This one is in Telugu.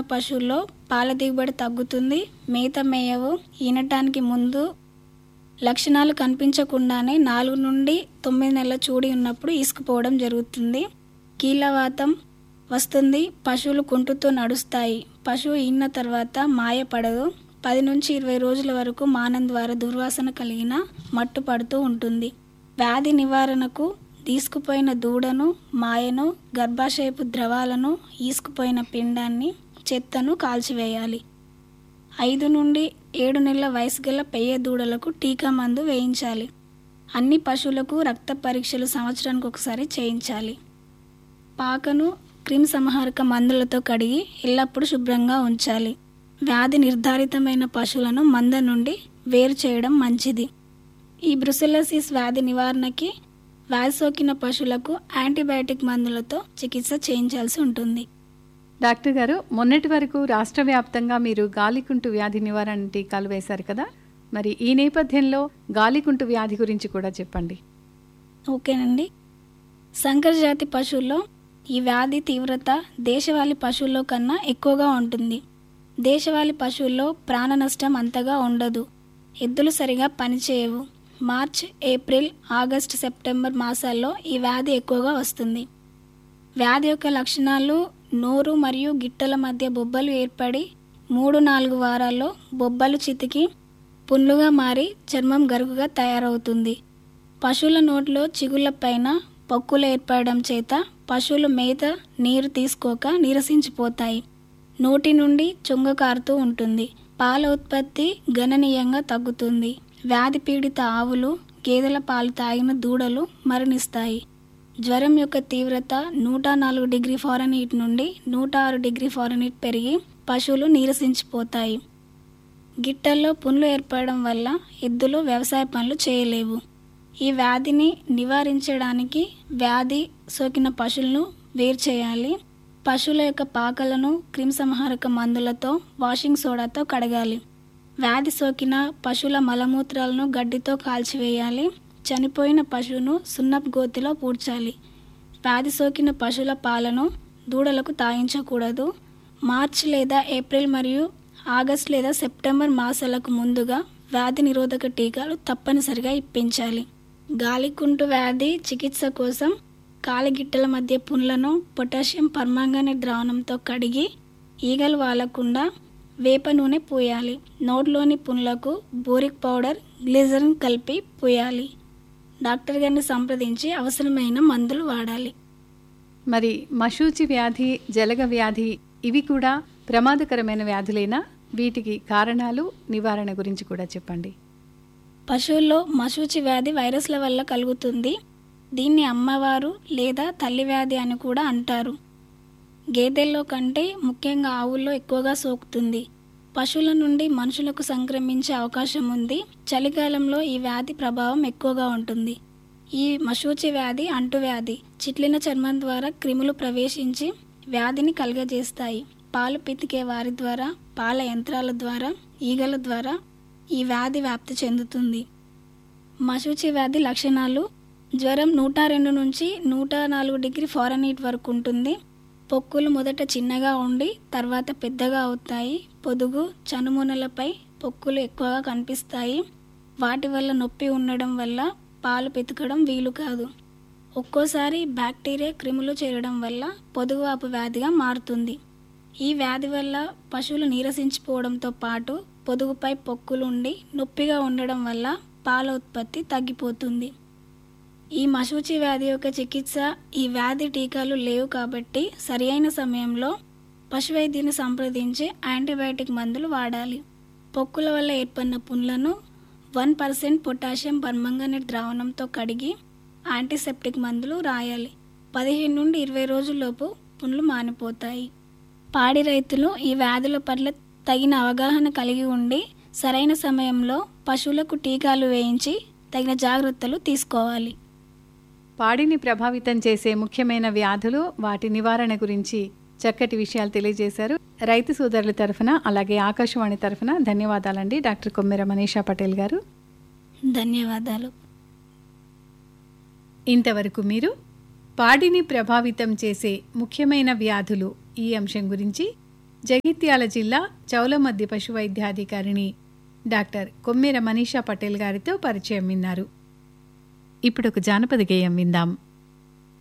పశువుల్లో పాల దిగుబడి తగ్గుతుంది మేత మేయవు ఈనటానికి ముందు లక్షణాలు కనిపించకుండానే నాలుగు నుండి తొమ్మిది నెలల చూడి ఉన్నప్పుడు ఈసుకుపోవడం జరుగుతుంది కీళ్ళవాతం వస్తుంది పశువులు కుంటుతో నడుస్తాయి పశువు ఈన తర్వాత మాయపడదు పది నుంచి ఇరవై రోజుల వరకు మానం ద్వారా దుర్వాసన కలిగిన మట్టు పడుతూ ఉంటుంది వ్యాధి నివారణకు తీసుకుపోయిన దూడను మాయను గర్భాశయపు ద్రవాలను ఈసుకుపోయిన పిండాన్ని చెత్తను కాల్చివేయాలి ఐదు నుండి ఏడు నెలల వయసు గల పెయ్య దూడలకు టీకా మందు వేయించాలి అన్ని పశువులకు రక్త పరీక్షలు సంవత్సరానికి ఒకసారి చేయించాలి పాకను క్రిమి సంహారక మందులతో కడిగి ఎల్లప్పుడూ శుభ్రంగా ఉంచాలి వ్యాధి నిర్ధారితమైన పశువులను మంద నుండి వేరు చేయడం మంచిది ఈ బ్రుసెలసిస్ వ్యాధి నివారణకి వ్యాధి సోకిన పశువులకు యాంటీబయాటిక్ మందులతో చికిత్స చేయించాల్సి ఉంటుంది డాక్టర్ గారు మొన్నటి వరకు రాష్ట్ర వ్యాప్తంగా మీరు గాలికుంటు వ్యాధి నివారణ టీకాలు వేశారు కదా మరి ఈ నేపథ్యంలో గాలికుంటు వ్యాధి గురించి కూడా చెప్పండి ఓకేనండి సంకర జాతి పశువుల్లో ఈ వ్యాధి తీవ్రత దేశవాళీ పశువుల్లో కన్నా ఎక్కువగా ఉంటుంది దేశవాళీ పశువుల్లో ప్రాణ నష్టం అంతగా ఉండదు ఎద్దులు సరిగా పనిచేయవు మార్చ్ ఏప్రిల్ ఆగస్ట్ సెప్టెంబర్ మాసాల్లో ఈ వ్యాధి ఎక్కువగా వస్తుంది వ్యాధి యొక్క లక్షణాలు నోరు మరియు గిట్టల మధ్య బొబ్బలు ఏర్పడి మూడు నాలుగు వారాల్లో బొబ్బలు చితికి పుండ్లుగా మారి చర్మం గరుకుగా తయారవుతుంది పశువుల నోట్లో చిగుళ్ళపైన పొక్కులు ఏర్పడడం చేత పశువులు మేత నీరు తీసుకోక నీరసించిపోతాయి నోటి నుండి చుంగ కారుతూ ఉంటుంది పాల ఉత్పత్తి గణనీయంగా తగ్గుతుంది వ్యాధి పీడిత ఆవులు గేదెల పాలు తాగిన దూడలు మరణిస్తాయి జ్వరం యొక్క తీవ్రత నూట నాలుగు డిగ్రీ ఫారెన్హీట్ నుండి నూట ఆరు డిగ్రీ ఫారెన్హీట్ పెరిగి పశువులు నీరసించిపోతాయి గిట్టల్లో పుండ్లు ఏర్పడడం వల్ల ఎద్దులు వ్యవసాయ పనులు చేయలేవు ఈ వ్యాధిని నివారించడానికి వ్యాధి సోకిన పశువులను వేరు చేయాలి పశువుల యొక్క పాకలను క్రిమిసంహారక మందులతో వాషింగ్ సోడాతో కడగాలి వ్యాధి సోకిన పశువుల మలమూత్రాలను గడ్డితో కాల్చివేయాలి చనిపోయిన పశువును సున్నపు గోతిలో పూడ్చాలి వ్యాధి సోకిన పశువుల పాలను దూడలకు తాగించకూడదు మార్చి లేదా ఏప్రిల్ మరియు ఆగస్ట్ లేదా సెప్టెంబర్ మాసాలకు ముందుగా వ్యాధి నిరోధక టీకాలు తప్పనిసరిగా ఇప్పించాలి గాలికుంటు వ్యాధి చికిత్స కోసం కాలిగిట్టల మధ్య పుండ్లను పొటాషియం పర్మాంగనేట్ ద్రావణంతో కడిగి ఈగలు వాలకుండా వేప నూనె పూయాలి నోట్లోని పుండ్లకు బోరిక్ పౌడర్ గ్లిజరిన్ కలిపి పూయాలి డాక్టర్ గారిని సంప్రదించి అవసరమైన మందులు వాడాలి మరి మశూచి వ్యాధి జలగ వ్యాధి ఇవి కూడా ప్రమాదకరమైన వ్యాధులేనా వీటికి కారణాలు నివారణ గురించి కూడా చెప్పండి పశువుల్లో మశూచి వ్యాధి వైరస్ల వల్ల కలుగుతుంది దీన్ని అమ్మవారు లేదా తల్లి వ్యాధి అని కూడా అంటారు గేదెల్లో కంటే ముఖ్యంగా ఆవుల్లో ఎక్కువగా సోకుతుంది పశువుల నుండి మనుషులకు సంక్రమించే అవకాశం ఉంది చలికాలంలో ఈ వ్యాధి ప్రభావం ఎక్కువగా ఉంటుంది ఈ మశూచి వ్యాధి అంటువ్యాధి చిట్లిన చర్మం ద్వారా క్రిములు ప్రవేశించి వ్యాధిని కలుగజేస్తాయి పాలు పితికే వారి ద్వారా పాల యంత్రాల ద్వారా ఈగల ద్వారా ఈ వ్యాధి వ్యాప్తి చెందుతుంది మశూచి వ్యాధి లక్షణాలు జ్వరం నూట రెండు నుంచి నూట నాలుగు డిగ్రీ ఫారెన్హీట్ వరకు ఉంటుంది పొక్కులు మొదట చిన్నగా ఉండి తర్వాత పెద్దగా అవుతాయి పొదుగు చనుమొనలపై పొక్కులు ఎక్కువగా కనిపిస్తాయి వాటి వల్ల నొప్పి ఉండడం వల్ల పాలు పెతకడం వీలు కాదు ఒక్కోసారి బ్యాక్టీరియా క్రిములు చేరడం వల్ల పొదుగువాపు వ్యాధిగా మారుతుంది ఈ వ్యాధి వల్ల పశువులు నీరసించిపోవడంతో పాటు పొదుగుపై పొక్కులు ఉండి నొప్పిగా ఉండడం వల్ల పాల ఉత్పత్తి తగ్గిపోతుంది ఈ మశూచి వ్యాధి యొక్క చికిత్స ఈ వ్యాధి టీకాలు లేవు కాబట్టి సరియైన సమయంలో పశువైద్యుని సంప్రదించి యాంటీబయాటిక్ మందులు వాడాలి పొక్కుల వల్ల ఏర్పడిన పుండ్లను వన్ పర్సెంట్ పొటాషియం పర్మంగనేట్ ద్రావణంతో కడిగి యాంటీసెప్టిక్ మందులు రాయాలి పదిహేను నుండి ఇరవై రోజుల్లోపు పుండ్లు మానిపోతాయి పాడి రైతులు ఈ వ్యాధుల పట్ల తగిన అవగాహన కలిగి ఉండి సరైన సమయంలో పశువులకు టీకాలు వేయించి తగిన జాగ్రత్తలు తీసుకోవాలి పాడిని ప్రభావితం చేసే ముఖ్యమైన వ్యాధులు వాటి నివారణ గురించి చక్కటి విషయాలు తెలియజేశారు రైతు సోదరుల తరఫున అలాగే ఆకాశవాణి తరఫున ధన్యవాదాలండి డాక్టర్ కొమ్మెర మనీషా పటేల్ గారు ధన్యవాదాలు ఇంతవరకు మీరు పాడిని ప్రభావితం చేసే ముఖ్యమైన వ్యాధులు ఈ అంశం గురించి జగిత్యాల జిల్లా చౌలమద్ది పశు వైద్యాధికారిణి డాక్టర్ కొమ్మెర మనీషా పటేల్ గారితో పరిచయం విన్నారు ఇప్పుడు ఒక జానపద గేయం విందాం